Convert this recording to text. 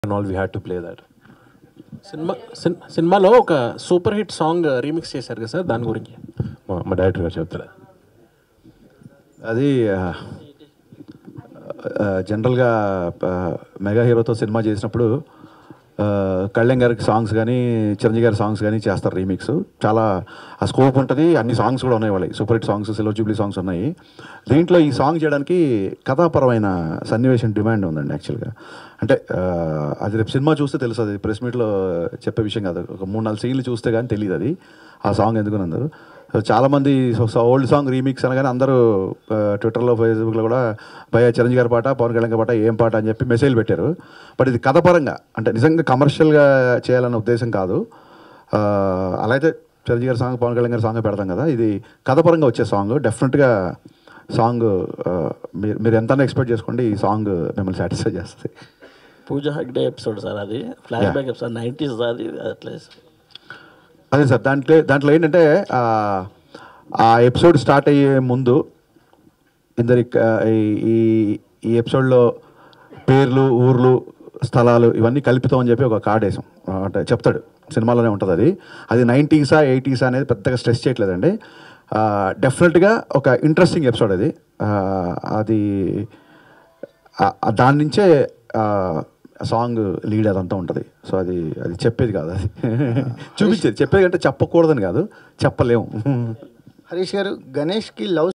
and all we had to play that. Cinema సిన్- సినిమాలో ఒక సూపర్ హిట్ సాంగ్ రీమిక్స్ చేశారు కదా సార్ దాని గురించి మా మా డైరెక్టర్ గారు చెప్తారా అది జనరల్గా మెగా హీరోతో సినిమా చేసినప్పుడు ఆ, కళ్యాణ్ గారికి సాంగ్స్ కానీ చిరంజీవి గారి సాంగ్స్ కానీ చేస్తారు రీమిక్స్ చాలా ఆ స్కోప్ ఉంటుంది అన్ని సాంగ్స్ కూడా ఉన్నాయి వాళ్ళకి super hit songs silver jubilee songs ఉన్నాయి దీంట్లో ఈ సాంగ్ చేయడానికి కథాపరమైన సన్నివేశం డిమాండ్ ఉందండి యాక్చువల్గా అంటే ఆ, అది రేపు సినిమా చూస్తే తెలుసు అది ప్రెస్ మీట్లో చెప్పే విషయం కాదు ఒక మూడు నాలుగు సీన్లు చూస్తే కానీ తెలియదు అది ఆ సాంగ్ ఎందుకునందు సో చాలామంది ఓల్డ్ సాంగ్ రీమిక్స్ అనగానే అందరూ ఆ, ట్విట్టర్లో ఫేస్బుక్లో కూడా భయ చిరంజీవి గారి పాట పవన్ కళ్యాణ్ గారి పాట ఏం పాట అని చెప్పి మెసేజ్ పెట్టారు బట్ ఇది కథపరంగా అంటే నిజంగా కమర్షియల్గా చేయాలన్న ఉద్దేశం కాదు ఆ, అలా అయితే చిరంజీవి గారి సాంగ్ పవన్ కళ్యాణ్ గారి సాంగ్ పెడతాం కదా ఇది కథపరంగా వచ్చే సాంగ్ డెఫినెట్గా సాంగ్ ఆ, మీరు మీరు ఎంత ఎక్స్పెక్ట్ చేసుకోండి ఈ సాంగ్ మిమ్మల్ని సాటిస్ఫై చేస్తుంది పూజ హగ్డే ఎపిసోడ్ సార్ అది ఫ్లాష్ బ్యాక్ ఎపిసోడ్ నైంటీస్ అది అట్లా అదే సార్ దాంట్లో దాంట్లో ఏంటంటే ఆ, ఆ ఎపిసోడ్ స్టార్ట్ అయ్యే ముందు ఇందరి ఈ ఈ ఎపిసోడ్లో పేర్లు ఊర్లు స్థలాలు ఇవన్నీ కల్పితం అని చెప్పి ఒక కార్డ్ వేసాం ఆ, అంటే చెప్తాడు సినిమాలోనే ఉంటుంది అది అది నైంటీసా ఎయిటీసా అనేది పెద్దగా స్ట్రెస్ చేయట్లేదండి డెఫినెట్గా ఒక ఇంట్రెస్టింగ్ ఎపిసోడ్ అది ఆ, అది ఆ- ఆ దాని నుంచే సాంగ్ లీడ్ అదంతా ఉంటుంది సో అది అది చెప్పేది కాదు అది చూపించేది చెప్పేది అంటే చెప్పకూడదని కాదు చెప్పలేము హరీష్ గారు గణేష్కి లవ్